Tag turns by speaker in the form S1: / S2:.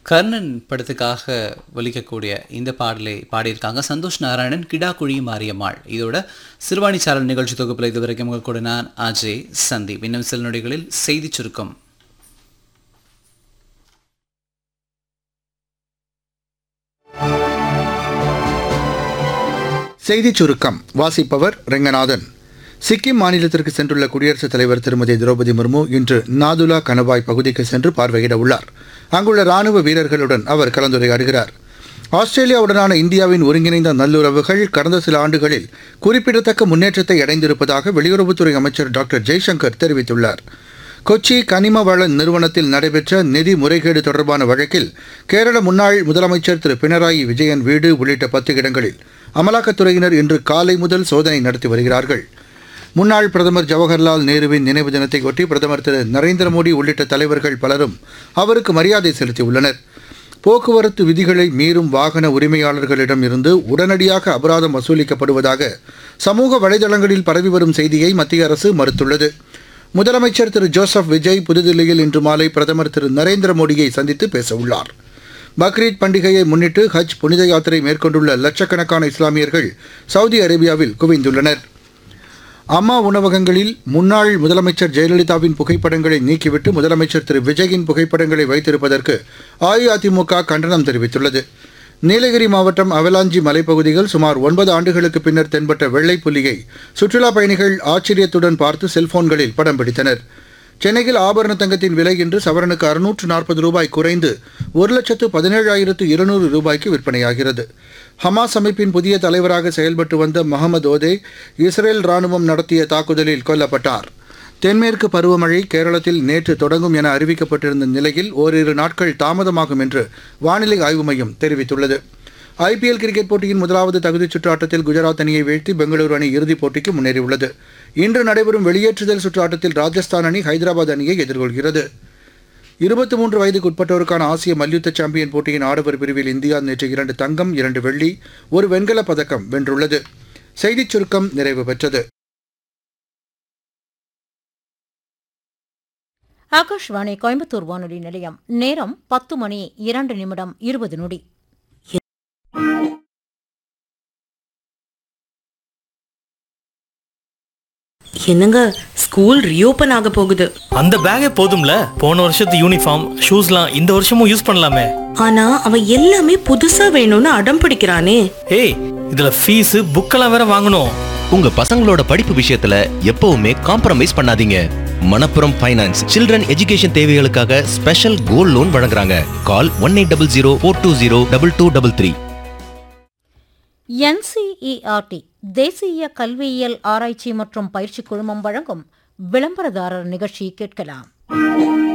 S1: கர்ணன் படத்துக்காக ஒலிக்கக்கூடிய இந்த பாடலை பாடியிருக்காங்க சந்தோஷ் நாராயணன் கிடாக்குழி மாரியம்மாள் இதோட சிறுவாணி சாரல் நிகழ்ச்சி தொகுப்பில் இதுவரைக்கும் உங்கள் கூட நான் அஜய் சந்தீப் இன்னும் சில நொடிகளில் செய்தி சுருக்கம்
S2: செய்திச் சுருக்கம் வாசிப்பவர் ரெங்கநாதன் சிக்கிம் மாநிலத்திற்கு சென்றுள்ள குடியரசுத் தலைவர் திருமதி திரௌபதி முர்மு இன்று நாதுலா கணவாய் பகுதிக்கு சென்று பார்வையிட உள்ளார் அங்குள்ள ராணுவ வீரர்களுடன் அவர் கலந்துரையாடுகிறார் ஆஸ்திரேலியாவுடனான இந்தியாவின் ஒருங்கிணைந்த நல்லுறவுகள் கடந்த சில ஆண்டுகளில் குறிப்பிடத்தக்க முன்னேற்றத்தை அடைந்திருப்பதாக வெளியுறவுத்துறை அமைச்சர் டாக்டர் ஜெய்சங்கர் தெரிவித்துள்ளார் கொச்சி கனிம வள நிறுவனத்தில் நடைபெற்ற நிதி முறைகேடு தொடர்பான வழக்கில் கேரள முன்னாள் முதலமைச்சர் திரு பினராயி விஜயன் வீடு உள்ளிட்ட பத்து இடங்களில் அமலாக்கத்துறையினர் இன்று காலை முதல் சோதனை நடத்தி வருகிறார்கள் முன்னாள் பிரதமர் ஜவஹர்லால் நேருவின் நினைவு தினத்தை ஒட்டி பிரதமர் திரு நரேந்திர மோடி உள்ளிட்ட தலைவர்கள் பலரும் அவருக்கு மரியாதை செலுத்தியுள்ளனர் போக்குவரத்து விதிகளை மீறும் வாகன உரிமையாளர்களிடம் இருந்து உடனடியாக அபராதம் வசூலிக்கப்படுவதாக சமூக வலைதளங்களில் பரவி வரும் செய்தியை மத்திய அரசு மறுத்துள்ளது முதலமைச்சர் திரு ஜோசப் விஜய் புதுதில்லியில் இன்று மாலை பிரதமர் திரு நரேந்திர மோடியை சந்தித்து பேசவுள்ளார் பக்ரீத் பண்டிகையை முன்னிட்டு ஹஜ் புனித யாத்திரை மேற்கொண்டுள்ள லட்சக்கணக்கான இஸ்லாமியர்கள் சவுதி அரேபியாவில் குவிந்துள்ளனர் அம்மா உணவகங்களில் முன்னாள் முதலமைச்சர் ஜெயலலிதாவின் புகைப்படங்களை நீக்கிவிட்டு முதலமைச்சர் திரு விஜயின் புகைப்படங்களை வைத்திருப்பதற்கு அஇஅதிமுக கண்டனம் தெரிவித்துள்ளது நீலகிரி மாவட்டம் அவலாஞ்சி மலைப்பகுதிகள் சுமார் ஒன்பது ஆண்டுகளுக்கு பின்னர் தென்பட்ட வெள்ளை புலியை சுற்றுலாப் பயணிகள் ஆச்சரியத்துடன் பார்த்து செல்போன்களில் படம் பிடித்தனர் சென்னையில் ஆபரண தங்கத்தின் விலை இன்று சவரனுக்கு அறுநூற்று நாற்பது ரூபாய் குறைந்து ஒரு லட்சத்து பதினேழாயிரத்து இருநூறு ரூபாய்க்கு விற்பனையாகிறது ஹமாஸ் அமைப்பின் புதிய தலைவராக செயல்பட்டு வந்த முகமது ஓதே இஸ்ரேல் ராணுவம் நடத்திய தாக்குதலில் கொல்லப்பட்டார் தென்மேற்கு பருவமழை கேரளத்தில் நேற்று தொடங்கும் என அறிவிக்கப்பட்டிருந்த நிலையில் ஓரிரு நாட்கள் தாமதமாகும் என்று வானிலை ஆய்வு மையம் தெரிவித்துள்ளது ஐபிஎல் கிரிக்கெட் போட்டியின் முதலாவது தகுதிச் சுற்று ஆட்டத்தில் குஜராத் அணியை வீழ்த்தி பெங்களூரு அணி இறுதிப் போட்டிக்கு முன்னேறியுள்ளது இன்று நடைபெறும் வெளியேற்றுதல் சுற்று ஆட்டத்தில் ராஜஸ்தான் அணி ஹைதராபாத் அணியை எதிர்கொள்கிறது இருபத்தி மூன்று வயதுக்கு உட்பட்டோருக்கான ஆசிய மல்யுத்த சாம்பியன் போட்டியின் ஆடவர் பிரிவில் இந்தியா நேற்று இரண்டு தங்கம் இரண்டு வெள்ளி ஒரு வெண்கலப் பதக்கம் வென்றுள்ளது செய்திச் சுருக்கம் நிறைவு பெற்றது
S3: ஆகாஷ்வாணி கோயம்புத்தூர் வானொலி நிலையம் நேரம் பத்து மணி இரண்டு நிமிடம் இருபது நொடி
S4: என்னங்க ஸ்கூல் ரீஓபன் ஆக போகுது
S5: அந்த பேக்கே போதும்ல போன வருஷத்து யூனிஃபார்ம் ஷூஸ்லாம் இந்த வருஷமும் யூஸ் பண்ணலாமே
S4: ஆனா அவன் எல்லாமே புதுசா வேணும்னு அடம் பிடிக்கிறானே
S5: ஏய் இதுல ஃபீஸ் புக்கெல்லாம் வேற வாங்கணும்
S6: உங்க பசங்களோட படிப்பு விஷயத்துல எப்பவுமே காம்ப்ரமைஸ் பண்ணாதீங்க மணப்புரம் ஃபைனான்ஸ் சில்ட்ரன் எஜுகேஷன் தேவைகளுக்காக ஸ்பெஷல் கோல்ட் லோன் வழங்குறாங்க call one eight double zero four two zero double two double three
S3: NCERT தேசிய கல்வியியல் ஆராய்ச்சி மற்றும் பயிற்சி குழுமம் வழங்கும் விளம்பரதாரர் நிகழ்ச்சி கேட்கலாம்